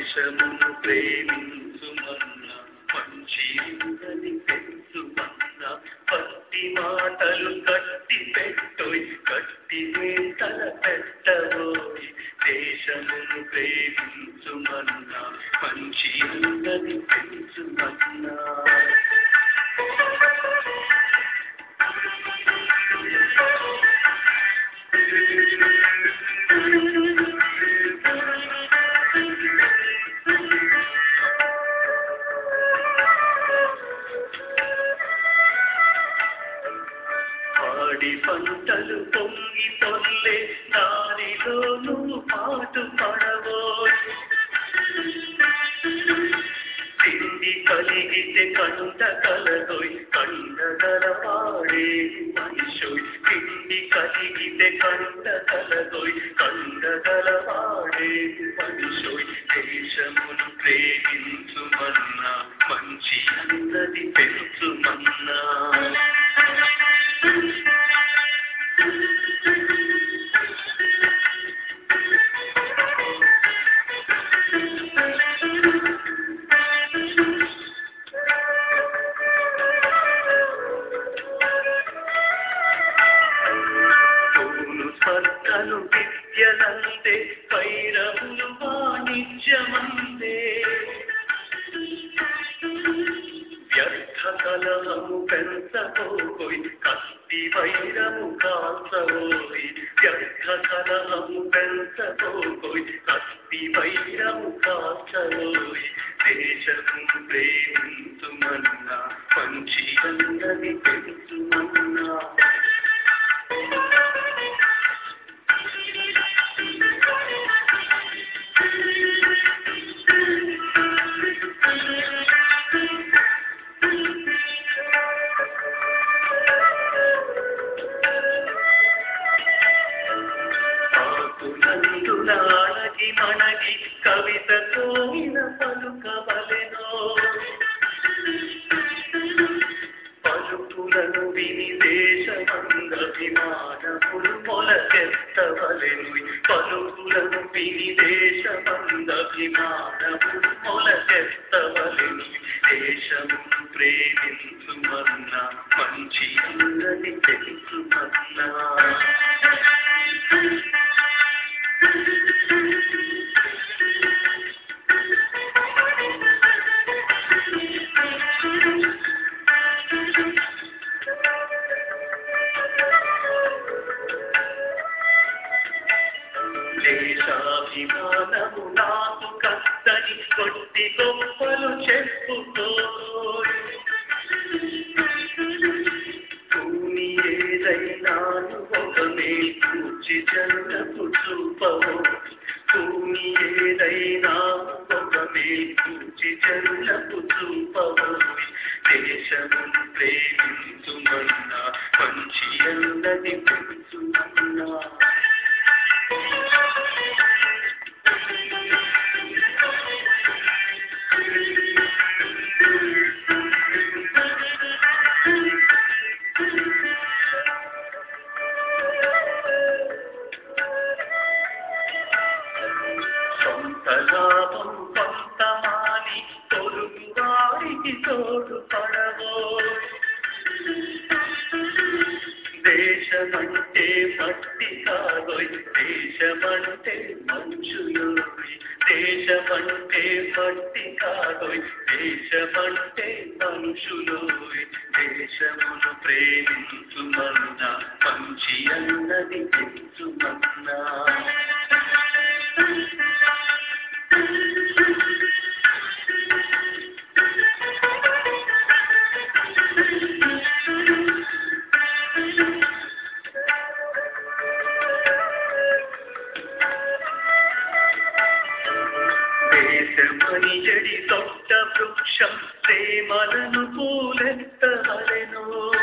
దేశమును ప్రేమించుమన్న మంచి ఉన్నది పెంచుమన్న పట్టి మాటలు కట్టి పెట్టోయ్ కట్టి వేతల పెట్టబోయ్ దేశమును ప్రేమించుమన్న మంచి ఉన్నది పెంచుమన్నా పాడి పంటలు పొంగి పొల్లే దారిలో నువ్వు పాటు పడవో తిండి కలిగితే కండ కలదోయ్ కండగలవాడే మనిషోయ్ తిండి కలిగితే కండ కలదోయ్ కండగలవాడే మనిషోయ్ దేశమును ప్రేమించుమన్నా మంచి అన్నది పెంచుమన్నా పూలు స్పర్ధలు విద్యలందే వైరములు వాణిజ్యమందే వ్యర్థ కలహము పెంచబోయ్ కత్తి వైరము కాల్చబోయ్ వ్యర్థ కలహము పెంచబోయ్ కత్తి వైరము కాల్చబోయ్ దేశము ప్రేమించుమన్నా మంచి అన్నది పెంచుమన్నా ఆకులందులాడగి మనగి కవిత కోయిన పలుకవలెనో పలుకులను విని దేశమందభిమానములు మొలకెత్తవలెను పలుకులను విని దేశమందభిమానములు మొలకెత్తవలెను దేశమును ప్రేమించుమన్నా మంచి అన్నది తెలుసుమన్నా దేశాభిమానము నాకు కత్తని కొట్టి గొప్పలు చెప్పుకో భూమి ఏదైనాను ఒక మేల్కూర్చి జనులకు చూపవు భూమి ఏదైనా ఒక మేల్కూర్చి జనులకు చూపవు దేశమును ప్రేమించుమన్నా మంచి అన్నది పెంచుమన్నా సొంత లాభం కొంత మాని తొలుగు వారికి తోడు పడవో దేశమంటే మట్టి కాదోయ్ దేశమంటే మనుషులోయ్ దేశమంటే మట్టి కాదోయ్ దేశమంటే మనుషులోయ్ దేశమును ప్రేమించుమన్నా మంచి అన్నది పెంచుమన్నా దేశమని జడి తొట్ట వృక్షం ప్రేమలను పూలెత్తవలెను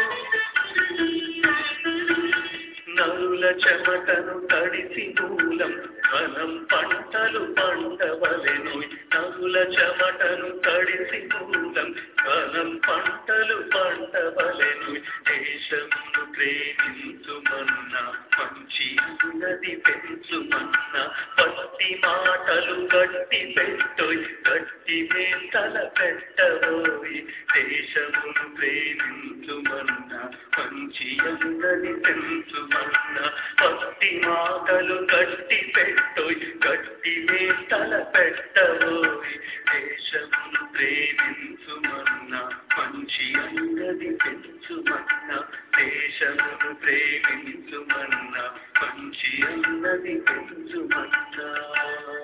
నరుల చెమటను తడిసి మూలం మనం పంటలు పండవలెను నరుల చెమటను తడిసి మూలం మనం పంటలు పండవలెను దేశమును ప్రేమించుమన్నా మంచి మంచి ఉన్నది పెంచుమన్న పత్తి మాటలు గట్టి పెట్టోయ్ గట్టి మేతల పెట్టబోయి దేశమును ప్రేమించుమన్న మంచి ఉన్నది పెంచుమన్న పత్తి మాటలు గట్టి పెట్టోయ్ గట్టి మేతల పెట్టబోయి దేశమును ప్రేమించుమన్న మంచి అన్నది పెంచుమన్న దేశమును ప్రేమించుమన్న మంచి అన్నది పెంచుమన్నా